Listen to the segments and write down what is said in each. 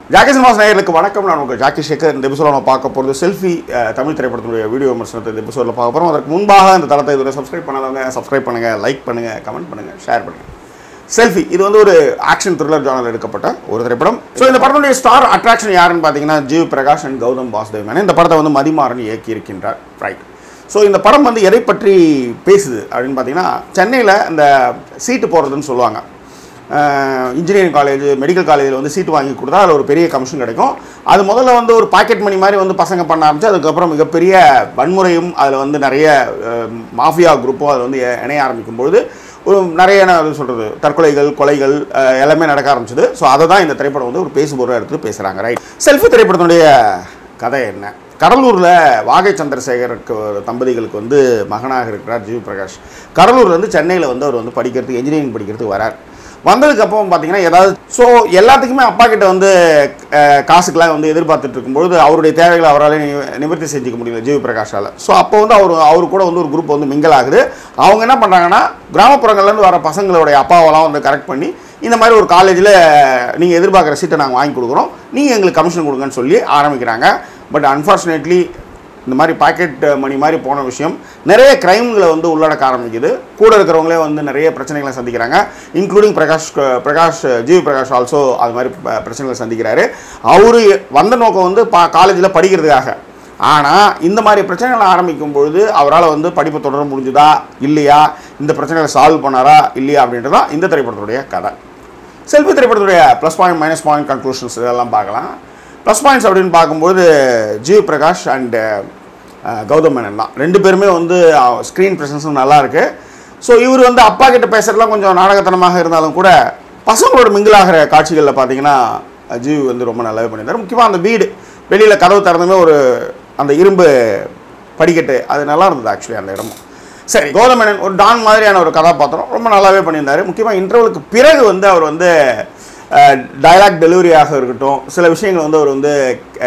Jackie cinemas நேயர்களுக்கு வணக்கம் நான் உங்கள் ஜாக்கி சேகர் இந்த எபிசோட நம்ம பார்க்க போகிறது செல்ஃபி தமிழ் திரைப்படத்தினுடைய வீடியோ விமர்சனத்தை இந்த எபிசோடில் பார்க்க போகிறோம் அதற்கு முன்பாக இந்த தளத்தை இதுவரை சப்ஸ்கிரைப் பண்ணாதவங்க சப்ஸ்கிரைப் பண்ணுங்கள் லைக் பண்ணுங்கள் கமெண்ட் பண்ணுங்கள் ஷேர் பண்ணுங்கள் செல்ஃபி இது வந்து ஒரு ஆக்ஷன் த்ரில்லர் ஜானல் எடுக்கப்பட்ட ஒரு திரைப்படம் ஸோ இந்த படத்துடைய ஸ்டார் அட்ராக்ஷன் யாருன்னு பார்த்தீங்கன்னா ஜீவ் பிரகாஷ் அண்ட் கௌதம் வாசுதேவ் மேனன் இந்த படத்தை வந்து மதிமாறன் இயக்கியிருக்கின்றார் ரைட் ஸோ இந்த படம் வந்து எதை பற்றி பேசுது அப்படின்னு பார்த்தீங்கன்னா சென்னையில் இந்த சீட்டு போடுறதுன்னு சொல்லுவாங்க இன்ஜினியரிங் காலேஜ் மெடிக்கல் காலேஜில் வந்து சீட்டு வாங்கி கொடுத்தா அதில் ஒரு பெரிய கமிஷன் கிடைக்கும் அது முதல்ல வந்து ஒரு பாக்கெட் மணி மாதிரி வந்து பசங்க பண்ண ஆரம்பிச்சு அதுக்கப்புறம் மிகப்பெரிய வன்முறையும் அதில் வந்து நிறைய மாஃபியா குரூப்பும் அதில் வந்து இணைய ஆரம்பிக்கும் பொழுது ஒரு நிறைய என்ன அது சொல்கிறது தற்கொலைகள் கொலைகள் அஹ், எல்லாமே நடக்க ஆரம்பிச்சது ஸோ அதை தான் இந்த திரைப்படம் வந்து ஒரு பேசுபொருளாக எடுத்து பேசுகிறாங்க ரைட் செல்ஃபி திரைப்படத்தினுடைய கதை என்ன கடலூரில் வாகை சந்திரசேகருக்கு ஒரு தம்பதிகளுக்கு வந்து மகனாக இருக்கிறார் ஜீவ் பிரகாஷ் கடலூர்லேருந்து சென்னையில் வந்து அவர் வந்து படிக்கிறதுக்கு இன்ஜினியரிங் படிக்கிறதுக்கு வரார் வந்ததுக்கு அப்புறம் பார்த்தீங்கன்னா ஏதாவது ஸோ எல்லாத்துக்குமே அப்பா கிட்ட வந்து அஹ், காசுக்கெல்லாம் வந்து எதிர்பார்த்துட்டு இருக்கும்பொழுது அவருடைய தேவைகளை அவரால் நி- நிவர்த்தி செஞ்சுக்க முடியல ஜீவ் பிரகாஷால் ஸோ அப்போ வந்து அவர் அவர் கூட வந்து ஒரு குரூப் வந்து மிங்கல் ஆகுது அவங்க என்ன பண்ணுறாங்கன்னா கிராமப்புறங்கள்லேருந்து வர பசங்களுடைய அப்பாவெல்லாம் வந்து கரெக்ட் பண்ணி இந்த மாதிரி ஒரு காலேஜில் நீங்கள் எதிர்பார்க்குற சீட்டை நாங்கள் வாங்கி கொடுக்குறோம் நீங்கள் எங்களுக்கு கமிஷன் கொடுங்கன்னு சொல்லி ஆரம்பிக்கிறாங்க பட் அன்ஃபார்ச்சுனேட்லி இந்த மாதிரி பாக்கெட் மணி மாதிரி போன விஷயம் நிறைய கிரைம்களை வந்து உள்ளடக்க ஆரம்பிக்குது கூட இருக்கிறவங்களே வந்து நிறைய பிரச்சனைகளை சந்திக்கிறாங்க இன்க்ளூடிங் பிரகாஷ் பிரகாஷ் ஜீவ் பிரகாஷ் ஆல்சோ அது மாதிரி ப- பிரச்சனைகளை சந்திக்கிறாரு அவரு வந்த நோக்கம் வந்து பா காலேஜில் படிக்கிறதுக்காக ஆனால் இந்த மாதிரி பிரச்சனைகள் ஆரம்பிக்கும் பொழுது அவரால் வந்து படிப்பை தொடர முடிஞ்சுதா இல்லையா இந்த பிரச்சனைகளை சால்வ் பண்ணாரா இல்லையா அப்படின்றது தான் இந்த திரைப்படத்துடைய கதை செல்ஃபி திரைப்படத்துடைய plus point minus point conclusions இதெல்லாம் பார்க்கலாம் ப்ளஸ் பாயிண்ட்ஸ் அப்படின்னு பார்க்கும்போது ஜீவ் பிரகாஷ் அண்ட் கௌதம் மேனன் தான் ரெண்டு பேருமே வந்து ஸ்க்ரீன் ப்ரெசன்ஸும் நல்லா இருக்கு ஸோ இவர் வந்து அப்பா கிட்ட பேசுறதுலாம் கொஞ்சம் நாடகத்தனமாக இருந்தாலும் கூட பசங்களோட மிங்கிளாகிற காட்சிகளில் பார்த்தீங்கன்னா ஜீவ் வந்து ரொம்ப நல்லாவே பண்ணியிருந்தார் முக்கியமாக அந்த வீடு வெளியில் கதவு திறந்துமே ஒரு அந்த இரும்பு படிக்கட்டு அது நல்லா இருந்தது ஆக்சுவலி அந்த இடமும் சரி கௌதமேனன் ஒரு டான் மாதிரியான ஒரு கதாபாத்திரம் ரொம்ப நல்லாவே பண்ணியிருந்தாரு முக்கியமாக இன்டர்வலுக்கு பிறகு வந்து அவர் வந்து டயலாக் டெலிவரியாக இருக்கட்டும் சில விஷயங்கள் வந்து அவர் வந்து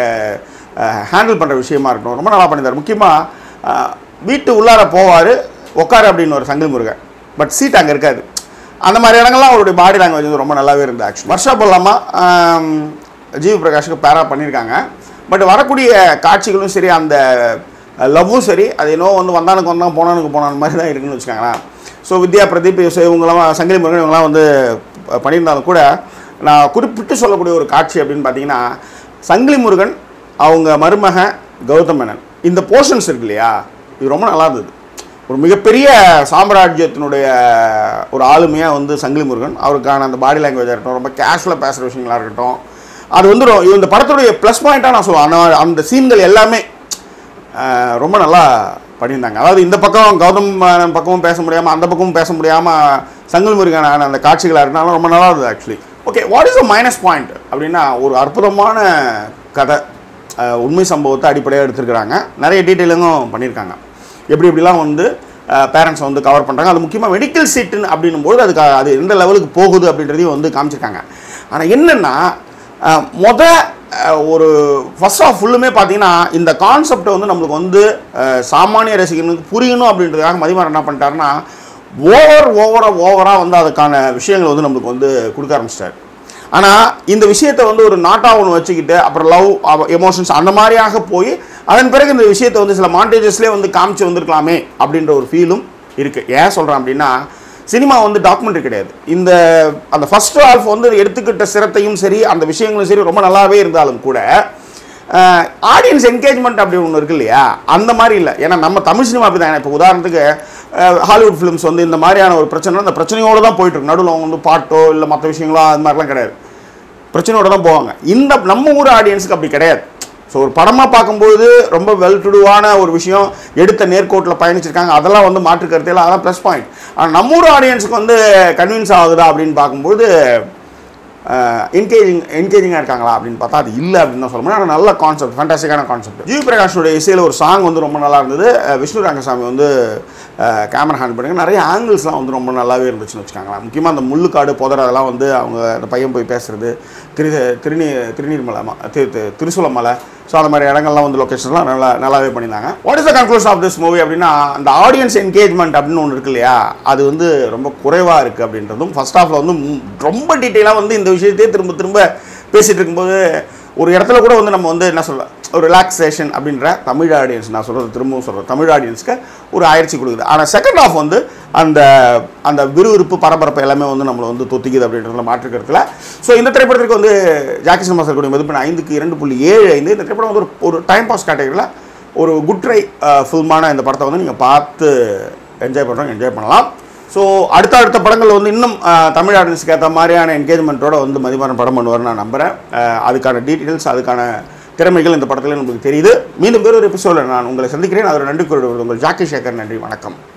ஹேண்டில் பண்ணுற விஷயமா இருக்கட்டும் ரொம்ப நல்லா பண்ணியிருந்தார் முக்கியமாக வீட்டு உள்ளார போவார் உட்காரு அப்படின்னு ஒரு சங்கில் முருகன் பட் சீட் அங்கே இருக்காது அந்த மாதிரி இடங்கள்லாம் அவருடைய பாடி லாங்குவேஜ் வந்து ரொம்ப நல்லாவே இருந்தது ஆக்சுவலி வர்ஷா போல்லாமா ஜீவ் பிரகாஷுக்கு பேரா பண்ணியிருக்காங்க பட் வரக்கூடிய காட்சிகளும் சரி அந்த லவ்வும் சரி அது என்னவோ வந்து வந்தானுக்கு வந்தான் போனானுக்கு போனான் மாதிரி தான் இருக்குன்னு வச்சுக்கோங்களேன் ஸோ வித்யா பிரதீப் இவ- இவங்கெல்லாம் சங்கிலி முருகன் இவங்கெல்லாம் வந்து ப- பண்ணியிருந்தாலும் கூட நான் குறிப்பிட்டு சொல்லக்கூடிய ஒரு காட்சி அப்படின்னு பார்த்தீங்கன்னா சங்கிலி முருகன் அவங்க மருமகன் கௌதம் மேனன் இந்த போர்ஷன்ஸ் இருக்கு இல்லையா இது ரொம்ப நல்லா இருந்தது ஒரு மிகப்பெரிய சாம்ராஜ்யத்தினுடைய ஒரு ஆளுமையாக வந்து சங்கிலி முருகன் அவருக்கான அந்த பாடி லாங்குவேஜாக இருக்கட்டும் ரொம்ப கேஷுவலாக பேசுகிற விஷயங்களா இருக்கட்டும் அது வந்து ரொ- இந்த படத்துடைய ப்ளஸ் பாயிண்ட்டாக நான் சொல்லுவேன் அந்த அந்த சீன்கள் எல்லாமே ஆஹ், ரொம்ப நல்லா பண்ணியிருந்தாங்க அதாவது இந்த பக்கம் கௌதம் மேனன் பக்கமும் பேச முடியாமல் அந்த பக்கமும் பேச முடியாமல் சங்கிலி முருகனான அந்த காட்சிகளாக இருந்தாலும் ரொம்ப நல்லா இருந்தது actually okay what is a minus point அப்படின்னா ஒரு அற்புதமான கதை ஆஹ், உண்மை சம்பவத்தை அடிப்படையாக எடுத்திருக்கிறாங்க நிறைய டீட்டெயிலிங்கும் பண்ணியிருக்காங்க எப்படி எப்படிலாம் வந்து பேரண்ட்ஸை வந்து கவர் பண்ணுறாங்க அது முக்கியமாக மெடிக்கல் சீட்டுன்னு அப்படின்னும்போது அதுக்கு அது எந்த லெவலுக்கு போகுது அப்படின்றதையும் வந்து காமிச்சிருக்காங்க ஆனால் என்னென்னா மொத அஹ், ஒரு ஃபர்ஸ்ட் ஆஃப் ஃபுல்லுமே பார்த்தீங்கன்னா இந்த கான்செப்டை வந்து நம்மளுக்கு வந்து அஹ், சாமானிய ரசிகனுக்கு புரியணும் அப்படின்றதுக்காக மதிமாறன் என்ன பண்ணிட்டாருன்னா ஓவர் ஓவராக ஓவராக வந்து அதுக்கான விஷயங்கள் வந்து நம்மளுக்கு வந்து கொடுக்க ஆரம்பிச்சிட்டாரு ஆனால் இந்த விஷயத்தை வந்து ஒரு நாட்டாக ஒன்று வச்சுக்கிட்டு அப்புறம் லவ் எமோஷன்ஸ் அந்த மாதிரியாக போய் அதன் பிறகு இந்த விஷயத்தை வந்து சில மாண்டேஜஸ்லேயே வந்து காமிச்சு வந்திருக்கலாமே அப்படின்ற ஒரு ஃபீலும் இருக்குது ஏன் சொல்கிறேன் அப்படின்னா சினிமா வந்து டாக்குமெண்ட்ரி கிடையாது இந்த அந்த ஃபர்ஸ்ட் ஆல்ஃப் வந்து எடுத்துக்கிட்ட சிரத்தையும் சரி அந்த விஷயங்களும் சரி ரொம்ப நல்லாவே இருந்தாலும் கூட ஆடியன்ஸ் என்கேஜ்மெண்ட் அப்படி ஒன்று இருக்கு இல்லையா அந்த மாதிரி இல்லை ஏன்னா நம்ம தமிழ் சினிமா அப்படி தான் இப்போ உதாரணத்துக்கு அஹ், ஹாலிவுட் ஃபிலிம்ஸ் வந்து இந்த மாதிரியான ஒரு பிரச்சனை அந்த பிரச்சனையோடு தான் போயிட்டு இருக்கு நடுவில் அவங்க வந்து பாட்டோ இல்லை மற்ற விஷயங்களோ அது மாதிரிலாம் கிடையாது பிரச்சனையோட தான் போவாங்க இந்த நம்ம ஊர் ஆடியன்ஸுக்கு அப்படி கிடையாது ஸோ ஒரு படமாக பார்க்கும்போது ரொம்ப வெல் டுடுவான ஒரு விஷயம் எடுத்த நேர்கோட்டில் பயணிச்சிருக்காங்க அதெல்லாம் வந்து மாற்று கருத்தையில் அதெல்லாம் ப்ளஸ் பாயிண்ட் ஆனால் நம்ம ஊர் ஆடியன்ஸுக்கு வந்து கன்வின்ஸ் ஆகுதா அப்படின்னு பார்க்கும்போது என்கேஜிங் என்கேஜிங்காக இருக்காங்களா அப்படின்னு பார்த்தா அது இல்லை அப்படின்னு தான் சொல்ல முடியும் ஆனால் நல்ல கான்செப்ட் ஃபேண்டாஸ்டிக்கான கான்செப்ட் ஜிவி பிரகாஷோட இசையில் ஒரு சாங் வந்து ரொம்ப நல்லா இருந்தது அஹ் விஷ்ணு ரங்கசாமி வந்து கேமரா ஹேண்ட் பண்ணுங்க நிறைய ஆங்கிள்ஸ்லாம் வந்து ரொம்ப நல்லாவே இருந்துச்சுன்னு வச்சுக்காங்களேன் முக்கியமாக அந்த முள்ளுக்காடு புதர் அதெல்லாம் வந்து அவங்க அந்த பையன் போய் பேசுறது திரு திருநீ திருநீர்மலை ம- திரு திரு- திருசூலமலை ஸோ அந்த மாதிரி இடங்கள்லாம் வந்து லொக்கேஷன்ஸ்லாம் நல்லா நல்லாவே பண்ணியிருந்தாங்க what is the conclusion of this movie அப்படின்னா அந்த ஆடியன்ஸ் என்கேஜ்மெண்ட் அப்படின்னு ஒன்று இருக்கு இல்லையா அது வந்து ரொம்ப குறைவாக இருக்குது அப்படின்றதும் ஃபர்ஸ்ட் ஹாஃபில் வந்து ம், ரொம்ப டீட்டெயிலாக வந்து இந்த விஷயத்தையே திரும்ப திரும்ப பேசிகிட்டு இருக்கும்போது ஒரு இடத்துல கூட வந்து நம்ம வந்து என்ன சொல்ல ஒரு ரிலாக்ஸேஷன் அப்படின்ற தமிழ் ஆடியன்ஸ் நான் சொல்கிறது திரும்பவும் சொல்கிறேன் தமிழ் ஆடியன்ஸ்க்கு ஒரு ஆயிற்சி கொடுக்குது ஆனால் செகண்ட் ஆஃப் வந்து அந்த அந்த விறுவிறுப்பு பரபரப்பு எல்லாமே வந்து நம்மளை வந்து தொத்திக்குது அப்படின்றதுல மாற்றுக்கிறதுல ஸோ இந்த திரைப்படத்திற்கு வந்து ஜாக்கி சினிமா சார் மதிப்பெண் ஐந்துக்கு இரண்டு புள்ளி ஏழு ஐந்து இந்த திரைப்படம் வந்து ஒரு ஒரு டைம் பாஸ் கேட்டகரியில் ஒரு குட் ட்ரை ஃபில்மான இந்த படத்தை வந்து நீங்கள் பார்த்து என்ஜாய் பண்ணுறவங்க என்ஜாய் பண்ணலாம் ஸோ அடுத்த அடுத்த படங்கள் வந்து இன்னும் அஹ், தமிழ் ஆடியன்ஸுக்கு ஏற்ற மாதிரியான என்கேஜ்மெண்ட்டோட வந்து மதிமாறன் படம் பண்ணுவார்னு நான் நம்புகிறேன் அஹ், அதுக்கான டீட்டெயில்ஸ் அதுக்கான திறமைகள் இந்த படத்தில் நமக்கு தெரியுது மீண்டும் வேறொரு எபிசோடில் நான் உங்களை சந்திக்கிறேன் அதில் நன்றி கூறுவது உங்கள் ஜாக்கி சேகர் நன்றி வணக்கம்